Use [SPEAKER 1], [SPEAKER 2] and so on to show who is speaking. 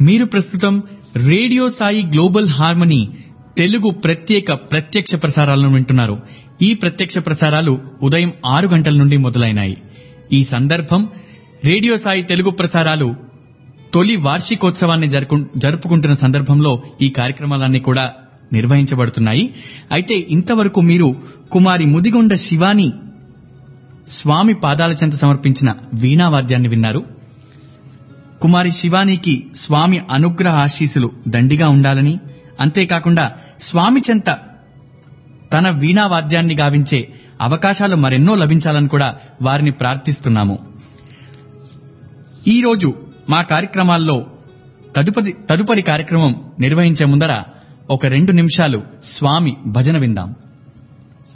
[SPEAKER 1] మీరు ప్రస్తుతం radio Sai global harmony Telugu ప్రత్యేక ప్రత్యక్ష ప్రసారాలను వింటున్నారు ఈ ప్రత్యక్ష ప్రసారాలు ఉదయం ఆరు గంటల నుండి మొదలైనాయి ఈ సందర్భం రేడియో సాయి తెలుగు ప్రసారాలు తొలి వార్షికోత్సవాన్ని జరుపు- జరుపుకుంటున్న సందర్భంలో ఈ కార్యక్రమాలన్నీ కూడా నిర్వహించబడుతున్నాయి అయితే ఇంతవరకు మీరు కుమారి ముదిగొండ శివాని స్వామి పాదాల చెంత సమర్పించిన వీణావాద్యాన్ని విన్నారు కుమారి శివానికి స్వామి అనుగ్రహ ఆశీస్సులు దండిగా ఉండాలని అంతేకాకుండా స్వామి చెంత తన వీణావాద్యాన్ని గావించే అవకాశాలు మరెన్నో లభించాలని కూడా వారిని ప్రార్థిస్తున్నాము ఈ రోజు మా కార్యక్రమాల్లో తదుపరి తదుపరి కార్యక్రమం నిర్వహించే ముందర ఒక రెండు నిమిషాలు స్వామి భజన విందాం